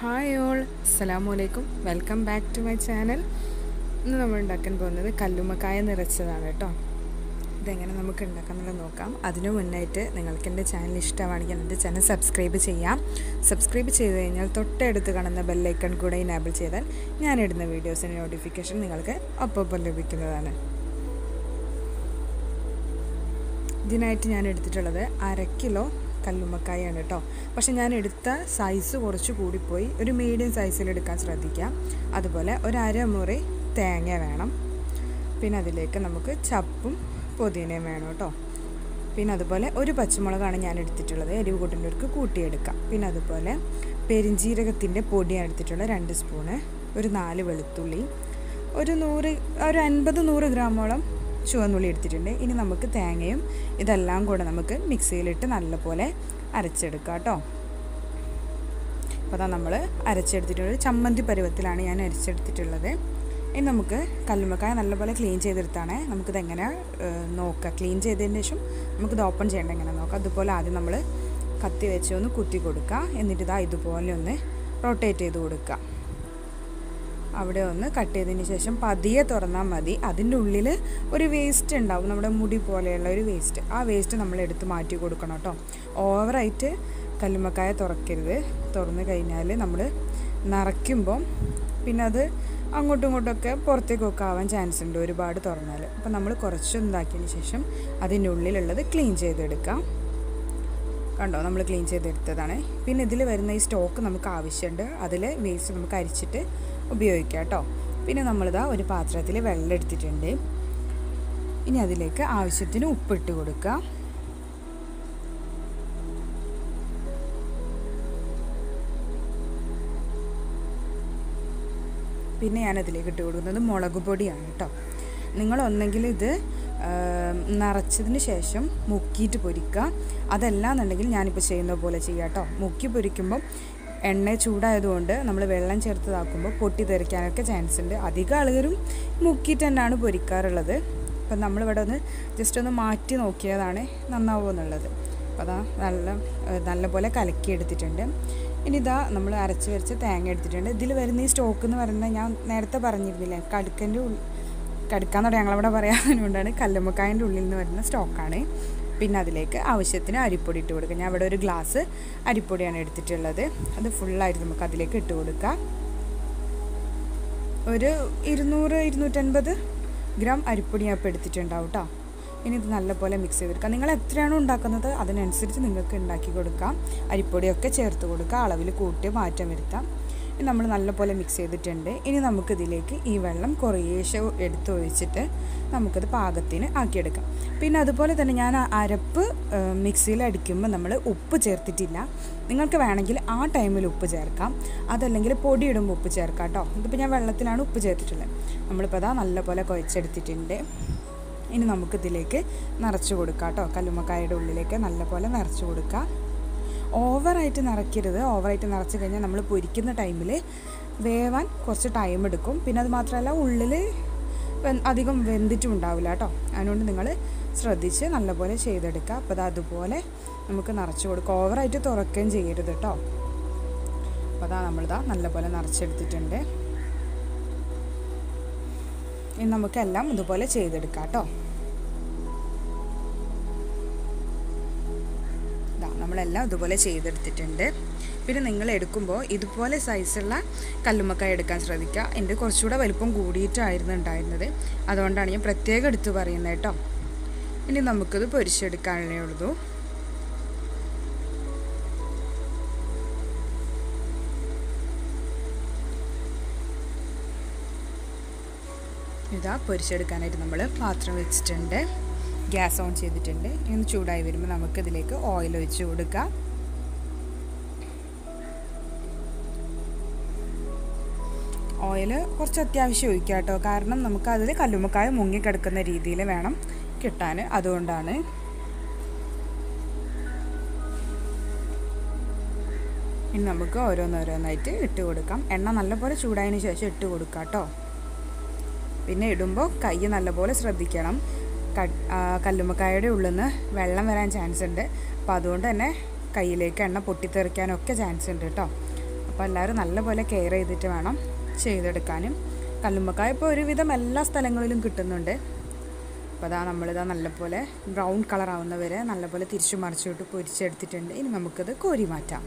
hi all അസ്സലാമു അലൈക്കും welcome back to my channel ഇന്ന് നമ്മൾ ഉണ്ടാക്കാൻ പോകുന്നത് കല്ലുമ്മക്കായ നിറച്ചതാണ് കേട്ടോ ഇതെങ്ങനെ നമുക്ക് ഉണ്ടാക്കാമെന്നുള്ളത് നോക്കാം അതിനു മുന്നായിട്ട് നിങ്ങൾക്ക് എൻ്റെ ചാനൽ ഇഷ്ടമാണെങ്കിൽ എൻ്റെ ചാനൽ സബ്സ്ക്രൈബ് ചെയ്യാം സബ്സ്ക്രൈബ് ചെയ്ത് കഴിഞ്ഞാൽ തൊട്ടടുത്ത് കാണുന്ന ബെല്ലൈക്കൺ കൂടെ ഇനാബിൾ ചെയ്താൽ ഞാനിടുന്ന വീഡിയോസിൻ്റെ നോട്ടിഫിക്കേഷൻ നിങ്ങൾക്ക് ഒപ്പം ലഭിക്കുന്നതാണ് ഇതിനായിട്ട് ഞാൻ എടുത്തിട്ടുള്ളത് അര കിലോ കല്ലുമ്മക്കായാണ് കേട്ടോ പക്ഷെ ഞാൻ എടുത്ത സൈസ് കുറച്ച് കൂടിപ്പോയി ഒരു മീഡിയം സൈസിൽ എടുക്കാൻ ശ്രദ്ധിക്കാം അതുപോലെ ഒരു അരമുറി തേങ്ങ വേണം പിന്നെ അതിലേക്ക് നമുക്ക് ചപ്പും പുതിനയും വേണം കേട്ടോ പിന്നെ അതുപോലെ ഒരു പച്ചമുളകാണ് ഞാൻ എടുത്തിട്ടുള്ളത് എരിവ് കൂട്ടിൻ്റെവർക്ക് കൂട്ടിയെടുക്കാം പിന്നെ അതുപോലെ പെരിഞ്ജീരകത്തിൻ്റെ പൊടിയാണ് എടുത്തിട്ടുള്ളത് രണ്ട് സ്പൂണ് ഒരു നാല് വെളുത്തുള്ളി ഒരു നൂറ് ഒരു അൻപത് നൂറ് ഗ്രാമോളം ചുവന്നുള്ളി എടുത്തിട്ടുണ്ട് ഇനി നമുക്ക് തേങ്ങയും ഇതെല്ലാം കൂടെ നമുക്ക് മിക്സിയിലിട്ട് നല്ലപോലെ അരച്ചെടുക്കാം കേട്ടോ അപ്പോൾ അതാ നമ്മൾ അരച്ചെടുത്തിട്ടുള്ളത് ചമ്മന്തി പരുവത്തിലാണ് ഞാൻ അരച്ചെടുത്തിട്ടുള്ളത് ഇനി നമുക്ക് കല്ലുമ്മക്കായ നല്ലപോലെ ക്ലീൻ ചെയ്തെടുത്താണ് നമുക്കിത് എങ്ങനെ നോക്കാം ക്ലീൻ ചെയ്തതിന് ശേഷം നമുക്കിത് ഓപ്പൺ ചെയ്യേണ്ട എങ്ങനെ നോക്കാം അതുപോലെ ആദ്യം നമ്മൾ കത്തി വെച്ച് ഒന്ന് കുത്തി കൊടുക്കുക എന്നിട്ട് ഇതാ ഇതുപോലെ ഒന്ന് റൊട്ടേറ്റ് ചെയ്ത് കൊടുക്കുക അവിടെ ഒന്ന് കട്ട് ചെയ്തതിന് ശേഷം പതിയെ തുറന്നാൽ മതി അതിൻ്റെ ഉള്ളിൽ ഒരു വേസ്റ്റ് ഉണ്ടാവും നമ്മുടെ മുടി പോലെയുള്ള ഒരു വേസ്റ്റ് ആ വേസ്റ്റ് നമ്മൾ എടുത്ത് മാറ്റി കൊടുക്കണം കേട്ടോ ഓവറായിട്ട് കല്ലുമ്മക്കായ തുറക്കരുത് തുറന്ന് കഴിഞ്ഞാൽ നമ്മൾ നിറയ്ക്കുമ്പം പിന്നെ അത് അങ്ങോട്ടും ഇങ്ങോട്ടൊക്കെ പുറത്തേക്കൊക്കെ ആവാൻ ചാൻസ് ഉണ്ട് ഒരുപാട് തുറന്നാൽ അപ്പോൾ നമ്മൾ കുറച്ചൊന്നാക്കിയതിന് ശേഷം അതിൻ്റെ ഉള്ളിലുള്ളത് ക്ലീൻ ചെയ്തെടുക്കാം കണ്ടോ നമ്മൾ ക്ലീൻ ചെയ്തെടുത്തതാണ് പിന്നെ ഇതിൽ വരുന്ന ഈ സ്റ്റോക്ക് നമുക്ക് ആവശ്യമുണ്ട് അതിൽ വേസ്റ്റ് നമുക്ക് അരിച്ചിട്ട് ഉപയോഗിക്കാം കേട്ടോ പിന്നെ നമ്മളിതാ ഒരു പാത്രത്തിൽ വെള്ളം എടുത്തിട്ടുണ്ട് ഇനി അതിലേക്ക് ആവശ്യത്തിന് ഉപ്പിട്ട് കൊടുക്കുക പിന്നെ ഞാൻ അതിലേക്ക് ഇട്ട് കൊടുക്കുന്നത് മുളക് പൊടിയാണ് കേട്ടോ നിങ്ങളൊന്നെങ്കിൽ ഇത് നിറച്ചതിന് ശേഷം മുക്കിയിട്ട് പൊരിക്കുക അതല്ല എന്നുണ്ടെങ്കിൽ ഞാനിപ്പോൾ ചെയ്യുന്ന പോലെ ചെയ്യാം കേട്ടോ മുക്കി പൊരിക്കുമ്പം എണ്ണ ചൂടായതുകൊണ്ട് നമ്മൾ വെള്ളം ചേർത്തതാക്കുമ്പോൾ പൊട്ടി തെറിക്കാനൊക്കെ ചാൻസ് ഉണ്ട് അധികം ആളുകളും മുക്കിയിട്ട് തന്നെയാണ് പൊരിക്കാറുള്ളത് അപ്പം നമ്മളിവിടെ ഒന്ന് ജസ്റ്റ് ഒന്ന് മാറ്റി നോക്കിയതാണ് നന്നാവുമെന്നുള്ളത് അപ്പോൾ അതാ നല്ല നല്ലപോലെ കലക്കി എടുത്തിട്ടുണ്ട് ഇനി ഇതാ നമ്മൾ അരച്ച് വരച്ച് തേങ്ങ എടുത്തിട്ടുണ്ട് ഇതിൽ വരുന്ന ഈ സ്റ്റോക്ക് എന്ന് പറയുന്നത് ഞാൻ നേരത്തെ പറഞ്ഞിരുന്നില്ലേ കടുക്കൻ്റെ ഉള്ളിൽ കടുക്കാന്ന് ഞങ്ങളവിടെ പറയാനുകൊണ്ടാണ് കല്ലുമ്മക്കായൻ്റെ ഉള്ളിൽ നിന്ന് വരുന്ന സ്റ്റോക്കാണ് പിന്നെ അതിലേക്ക് ആവശ്യത്തിന് അരിപ്പൊടി ഇട്ട് കൊടുക്കുക ഞാൻ ഇവിടെ ഒരു ഗ്ലാസ് അരിപ്പൊടിയാണ് എടുത്തിട്ടുള്ളത് അത് ഫുള്ളായിട്ട് നമുക്ക് അതിലേക്ക് ഇട്ട് കൊടുക്കുക ഒരു ഇരുന്നൂറ് ഇരുന്നൂറ്റൻപത് ഗ്രാം അരിപ്പൊടി ഞാൻ ഇപ്പോൾ എടുത്തിട്ടുണ്ടാവും കേട്ടോ ഇനി ഇത് നല്ലപോലെ മിക്സ് ചെയ്തെടുക്കാം നിങ്ങൾ എത്രയാണോ ഉണ്ടാക്കുന്നത് അതിനനുസരിച്ച് നിങ്ങൾക്ക് ഉണ്ടാക്കി കൊടുക്കാം അരിപ്പൊടിയൊക്കെ ചേർത്ത് കൊടുക്കുക അളവിൽ കൂട്ടി മാറ്റം വരുത്താം നമ്മൾ നല്ലപോലെ മിക്സ് ചെയ്തിട്ടുണ്ട് ഇനി നമുക്കിതിലേക്ക് ഈ വെള്ളം കുറേശ്ശെ എടുത്തൊഴിച്ചിട്ട് നമുക്കത് പാകത്തിന് ആക്കിയെടുക്കാം പിന്നെ അതുപോലെ തന്നെ ഞാൻ അരപ്പ് മിക്സിയിൽ അടിക്കുമ്പോൾ നമ്മൾ ഉപ്പ് ചേർത്തിട്ടില്ല നിങ്ങൾക്ക് വേണമെങ്കിൽ ആ ടൈമിൽ ഉപ്പ് ചേർക്കാം അതല്ലെങ്കിൽ പൊടി ഇടുമ്പോൾ ഉപ്പ് ചേർക്കാം കേട്ടോ ഇതിപ്പോൾ ഞാൻ വെള്ളത്തിലാണ് ഉപ്പ് ചേർത്തിട്ടുള്ളത് നമ്മളിപ്പോൾ അതാ നല്ലപോലെ കുഴച്ചെടുത്തിട്ടുണ്ട് ഇനി നമുക്കിതിലേക്ക് നിറച്ച് കൊടുക്കാം കേട്ടോ കല്ലുമ്മക്കായുടെ ഉള്ളിലേക്ക് നല്ലപോലെ നിറച്ച് കൊടുക്കാം ഓവറായിട്ട് നിറയ്ക്കരുത് ഓവറായിട്ട് നിറച്ച് കഴിഞ്ഞാൽ നമ്മൾ പൊരിക്കുന്ന ടൈമിൽ വേവാൻ കുറച്ച് ടൈം എടുക്കും പിന്നെ അത് മാത്രമല്ല ഉള്ളിൽ അധികം വെന്തിട്ടും ഉണ്ടാവില്ല കേട്ടോ അതുകൊണ്ട് നിങ്ങൾ ശ്രദ്ധിച്ച് നല്ലപോലെ ചെയ്തെടുക്കുക അപ്പോൾ അത് അതുപോലെ നമുക്ക് നിറച്ച് കൊടുക്കുക ഓവറായിട്ട് തുറക്കുകയും ചെയ്യരുത് കേട്ടോ അപ്പോൾ അതാ നമ്മളിതാ നല്ലപോലെ നിറച്ചെടുത്തിട്ടുണ്ട് ഇനി നമുക്കെല്ലാം ഇതുപോലെ ചെയ്തെടുക്കാം കേട്ടോ നമ്മളെല്ലാം ഇതുപോലെ ചെയ്തെടുത്തിട്ടുണ്ട് പിന്നെ നിങ്ങൾ എടുക്കുമ്പോൾ ഇതുപോലെ സൈസുള്ള കല്ലുമ്മക്കായ എടുക്കാൻ ശ്രദ്ധിക്കുക എൻ്റെ കുറച്ചുകൂടെ വലുപ്പം കൂടിയിട്ടായിരുന്നു ഉണ്ടായിരുന്നത് അതുകൊണ്ടാണ് ഞാൻ പ്രത്യേകം എടുത്ത് പറയുന്നത് കേട്ടോ ഇനി നമുക്കിത് പൊരിച്ചെടുക്കാനേ ഉള്ളൂ ഇതാ പൊരിച്ചെടുക്കാനായിട്ട് നമ്മൾ പാത്രം വെച്ചിട്ടുണ്ട് ഗ്യാസ് ഓൺ ചെയ്തിട്ടുണ്ട് ഇനി ചൂടായി വരുമ്പോൾ നമുക്കിതിലേക്ക് ഓയിൽ ഒഴിച്ച് കൊടുക്കാം ഓയിൽ കുറച്ച് അത്യാവശ്യം ഒഴിക്കുക കേട്ടോ കാരണം നമുക്കതിൽ കല്ലുമ്മക്കായ മുങ്ങിക്കിടക്കുന്ന രീതിയിൽ വേണം കിട്ടാൻ അതുകൊണ്ടാണ് ഇനി നമുക്ക് ഓരോന്നോരോന്നായിട്ട് ഇട്ട് കൊടുക്കാം എണ്ണ നല്ലപോലെ ചൂടായതിന് ശേഷം ഇട്ട് കൊടുക്കാം കേട്ടോ പിന്നെ ഇടുമ്പോൾ കൈ നല്ലപോലെ ശ്രദ്ധിക്കണം കല്ലുമ്മക്കായയുടെ ഉള്ളിൽ നിന്ന് വെള്ളം വരാൻ ചാൻസ് ഉണ്ട് അപ്പോൾ അതുകൊണ്ട് തന്നെ കയ്യിലേക്ക് എണ്ണ പൊട്ടിത്തെറിക്കാനൊക്കെ ചാൻസ് ഉണ്ട് കേട്ടോ അപ്പോൾ അപ്പോൾ എല്ലാവരും നല്ലപോലെ കെയർ ചെയ്തിട്ട് വേണം ചെയ്തെടുക്കാനും കല്ലുമ്മക്കായ ഇപ്പോൾ ഒരുവിധം എല്ലാ സ്ഥലങ്ങളിലും കിട്ടുന്നുണ്ട് അപ്പോൾ അതാ നമ്മളിതാ നല്ലപോലെ ബ്രൗൺ കളർ ആവുന്നവരെ നല്ലപോലെ തിരിച്ചു മറിച്ചിട്ട് പൊരിച്ചെടുത്തിട്ടുണ്ട് ഇനി നമുക്കത് കോരി മാറ്റാം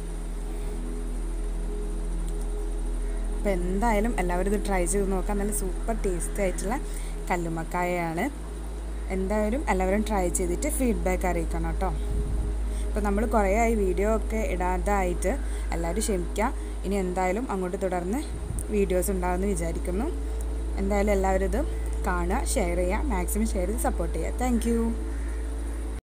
അപ്പോൾ എന്തായാലും എല്ലാവരും ഇത് ട്രൈ ചെയ്ത് നോക്കാം നല്ല സൂപ്പർ ടേസ്റ്റി ആയിട്ടുള്ള കല്ലുമ്മക്കായയാണ് എന്തായാലും എല്ലാവരും ട്രൈ ചെയ്തിട്ട് ഫീഡ്ബാക്ക് അറിയിക്കണം കേട്ടോ ഇപ്പോൾ നമ്മൾ കുറേ ആയി വീഡിയോ ഒക്കെ ഇടാതായിട്ട് എല്ലാവരും ക്ഷമിക്കുക ഇനി എന്തായാലും അങ്ങോട്ട് തുടർന്ന് വീഡിയോസ് ഉണ്ടാകുമെന്ന് വിചാരിക്കുന്നു എന്തായാലും എല്ലാവരും ഇത് കാണുക ഷെയർ ചെയ്യുക മാക്സിമം ഷെയർ ചെയ്ത് സപ്പോർട്ട് ചെയ്യുക താങ്ക്